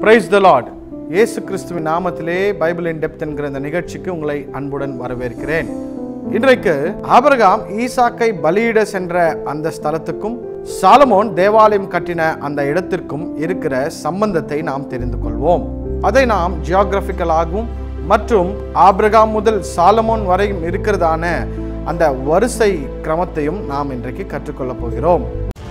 praise the Lord இயேசு கிறிஸ்துவின் நாமத்திலே பைபிள் இன் டெப்த் என்கிற இந்த நிகழ்ச்சிக்கு உங்களை அன்புடன் வரவேற்கிறேன் இன்றைக்கு ஆபிரகாம் ஈசாக்கை பலியிட சென்ற அந்த ஸ்தலத்துக்கும் சாலமோன் தேவாலயம் கட்டின அந்த இடத்திற்கும் இருக்கிற சம்பந்தத்தை நாம் தெரிந்து கொள்வோம் அதை நாம் ஜியாகிரபிக்கலாகவும் மற்றும் ஆபிரகாம் முதல் சாலமோன் வரையும் இருக்கிறதான அந்த வரிசை கிரமத்தையும் நாம் இன்றைக்கு கற்றுக்கொள்ளப் போகிறோம்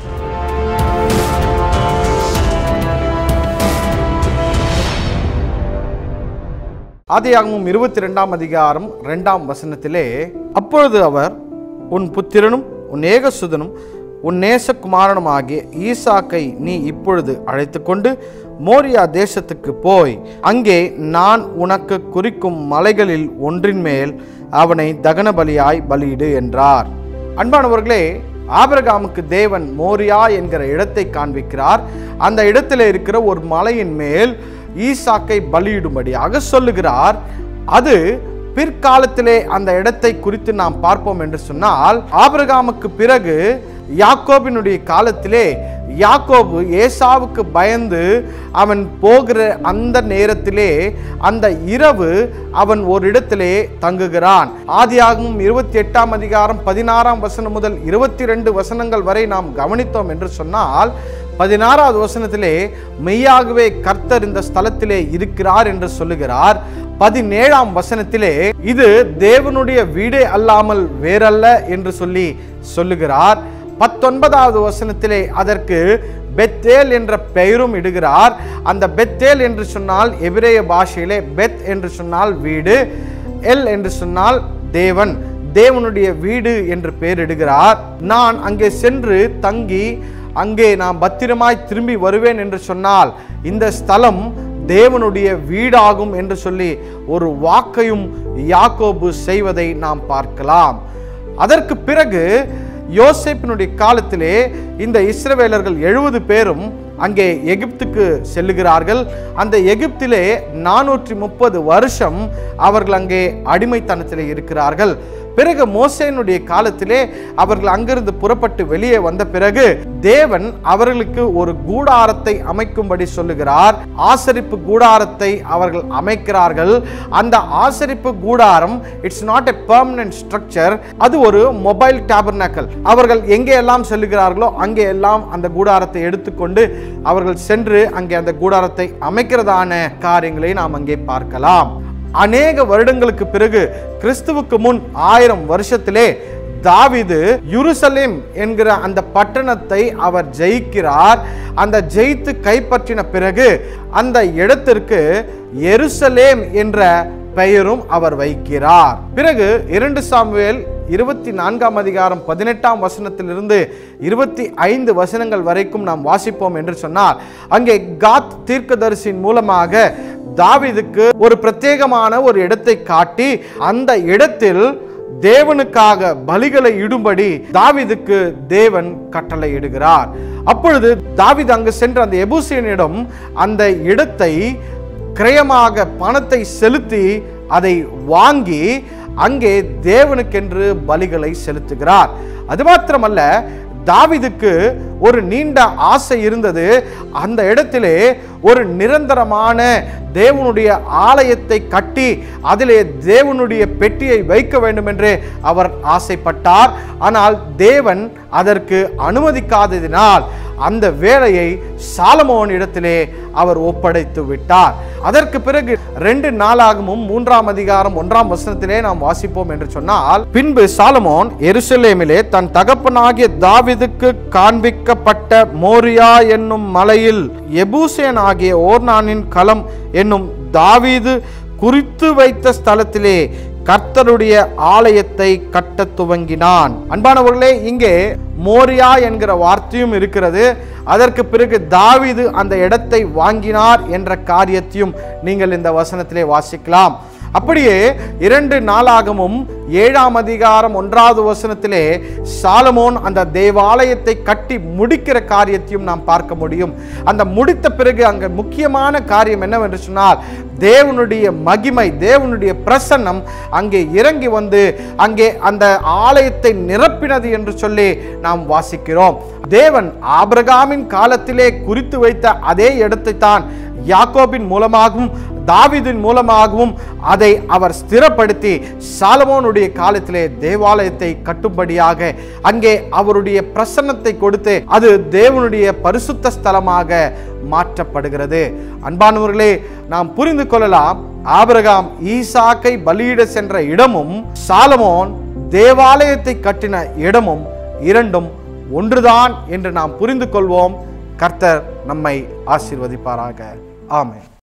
ஆதியாகமும் இருபத்தி ரெண்டாம் அதிகாரம் ரெண்டாம் வசனத்திலே அப்பொழுது அவர் உன் புத்திரனும் உன் ஏகசுதனும் உன் நேசகுமாரனும் ஆகிய ஈசாக்கை நீ இப்பொழுது அழைத்து கொண்டு மோரியா தேசத்துக்கு போய் அங்கே நான் உனக்கு குறிக்கும் மலைகளில் ஒன்றின் மேல் அவனை தகன பலியாய் பலியிடு என்றார் அன்பானவர்களே ஆபிரகாமுக்கு தேவன் மோரியா என்கிற இடத்தை காண்பிக்கிறார் அந்த இடத்துல இருக்கிற ஒரு மலையின் மேல் ஈசாக்கை பலியிடும்படியாக சொல்லுகிறார் அது பிற்காலத்திலே அந்த இடத்தை குறித்து நாம் பார்ப்போம் என்று சொன்னால் ஆபிரகாமுக்கு பிறகு யாக்கோபினுடைய காலத்திலே யாக்கோபு ஏசாவுக்கு பயந்து அவன் போகிற அந்த நேரத்திலே அந்த இரவு அவன் ஒரு இடத்திலே தங்குகிறான் ஆதியாகமும் இருபத்தி எட்டாம் அதிகாரம் பதினாறாம் வசனம் முதல் இருபத்தி ரெண்டு வசனங்கள் வரை நாம் கவனித்தோம் என்று சொன்னால் பதினாறாவது வசனத்திலே மெய்யாகவே கர்த்தர் இந்த ஸ்தலத்திலே இருக்கிறார் என்று சொல்லுகிறார் பதினேழாம் வசனத்திலே இது தேவனுடைய வீடே அல்லாமல் வேறல்ல என்று சொல்லி சொல்லுகிறார் பத்தொன்பதாவது வசனத்திலே அதற்கு பெத்தேல் என்ற பெயரும் இடுகிறார் அந்த பெத்தேல் என்று சொன்னால் எபிரேய பாஷையிலே பெத் என்று சொன்னால் வீடு எல் என்று சொன்னால் தேவன் தேவனுடைய வீடு என்று பெயரிடுகிறார் நான் அங்கே சென்று தங்கி அங்கே நான் பத்திரமாய் திரும்பி வருவேன் என்று சொன்னால் இந்த ஸ்தலம் தேவனுடைய வீடாகும் என்று சொல்லி ஒரு வாக்கையும் யாக்கோபு செய்வதை நாம் பார்க்கலாம் அதற்கு பிறகு யோசேப்பினுடைய காலத்திலே இந்த இஸ்ரவேலர்கள் எழுபது பேரும் அங்கே எகிப்துக்கு செல்லுகிறார்கள் அந்த எகிப்திலே நானூற்றி முப்பது வருஷம் அவர்கள் அங்கே அடிமைத்தனத்திலே இருக்கிறார்கள் பிறகு மோசேனுடைய காலத்திலே அவர்கள் அங்கிருந்து புறப்பட்டு வெளியே வந்த பிறகு தேவன் அவர்களுக்கு ஒரு கூடாரத்தை அமைக்கும்படி சொல்லுகிறார் ஆசரிப்பு கூடாரத்தை அவர்கள் அமைக்கிறார்கள் அந்த ஆசரிப்பு கூடாரம் it's not a permanent structure அது ஒரு மொபைல் டேபர்னாக்கல் அவர்கள் எங்கே எல்லாம் செல்லுகிறார்களோ அங்கே எல்லாம் அந்த கூடாரத்தை எடுத்துக்கொண்டு அவர்கள் சென்று அங்கே அந்த கூடாரத்தை அமைக்கிறதான காரியங்களை நாம் அங்கே பார்க்கலாம் அநேக வருடங்களுக்கு பிறகு கிறிஸ்துவுக்கு முன் ஆயிரம் வருஷத்திலே தாவிது யுருசலேம் என்கிற அந்த பட்டணத்தை அவர் ஜெயிக்கிறார் அந்த ஜெயித்து கைப்பற்றின பிறகு அந்த இடத்திற்கு எருசலேம் என்ற பெயரும் அவர் வைக்கிறார் பிறகு இரண்டு சாமுவேல் இருபத்தி நான்காம் அதிகாரம் பதினெட்டாம் வசனத்திலிருந்து இருபத்தி ஐந்து வசனங்கள் வரைக்கும் நாம் வாசிப்போம் என்று சொன்னால் அங்கே காத் தீர்க்கதரிசியின் மூலமாக தாவிதுக்கு ஒரு பிரத்யேகமான ஒரு இடத்தை காட்டி அந்த இடத்தில் தேவனுக்காக பலிகளை இடும்படி தாவிதுக்கு தேவன் கட்டளை இடுகிறார் அப்பொழுது தாவிது அங்கு சென்ற அந்த எபூசியனிடம் அந்த இடத்தை கிரயமாக பணத்தை செலுத்தி அதை வாங்கி அங்கே தேவனுக்கென்று பலிகளை செலுத்துகிறார் அது மாத்திரமல்ல தாவிதுக்கு ஒரு நீண்ட ஆசை இருந்தது அந்த இடத்திலே ஒரு நிரந்தரமான தேவனுடைய ஆலயத்தை கட்டி அதிலே தேவனுடைய பெட்டியை வைக்க வேண்டும் என்று அவர் ஆசைப்பட்டார் ஆனால் தேவன் அதற்கு அனுமதிக்காததினால் அந்த வேலையை சாலமோன் இடத்திலே அவர் ஒப்படைத்து விட்டார் அதற்கு பிறகு ரெண்டு நாளாகவும் மூன்றாம் அதிகாரம் ஒன்றாம் வசனத்திலே நாம் வாசிப்போம் என்று சொன்னால் பின்பு சாலமோன் எருசலேமிலே தன் தகப்பனாகிய தாவிதுக்கு காண்பிக்கப்பட்ட மோரியா என்னும் மலையில் எபூசேன் ஆகிய ஓர்னானின் களம் என்னும் தாவீது குறித்து வைத்த ஸ்தலத்திலே கர்த்தருடைய ஆலயத்தை கட்ட துவங்கினான் அன்பானவர்களே இங்கே மோரியா என்கிற வார்த்தையும் இருக்கிறது அதற்கு பிறகு தாவீது அந்த இடத்தை வாங்கினார் என்ற காரியத்தையும் நீங்கள் இந்த வசனத்திலே வாசிக்கலாம் அப்படியே இரண்டு நாளாகமும் ஏழாம் அதிகாரம் ஒன்றாவது வசனத்திலே சாலமோன் அந்த தேவாலயத்தை கட்டி முடிக்கிற காரியத்தையும் நாம் பார்க்க முடியும் அந்த முடித்த பிறகு அங்கே முக்கியமான காரியம் என்னவென்று சொன்னால் தேவனுடைய மகிமை தேவனுடைய பிரசன்னம் அங்கே இறங்கி வந்து அங்கே அந்த ஆலயத்தை நிரப்பினது என்று சொல்லி நாம் வாசிக்கிறோம் தேவன் ஆபிரகாமின் காலத்திலே குறித்து வைத்த அதே இடத்தை தான் யாக்கோபின் மூலமாகவும் தாவீதின் மூலமாகவும் அதை அவர் ஸ்திரப்படுத்தி சாலமோனுடைய காலத்திலே தேவாலயத்தை கட்டும்படியாக அங்கே அவருடைய பிரசன்னத்தை கொடுத்து அது தேவனுடைய பரிசுத்த ஸ்தலமாக மாற்றப்படுகிறது அன்பானவர்களே நாம் புரிந்து கொள்ளலாம் ஆபிரகாம் ஈசாக்கை பலியிட சென்ற இடமும் சாலமோன் தேவாலயத்தை கட்டின இடமும் இரண்டும் ஒன்றுதான் என்று நாம் புரிந்து கொள்வோம் கர்த்தர் நம்மை ஆசீர்வதிப்பாராக ஆமென்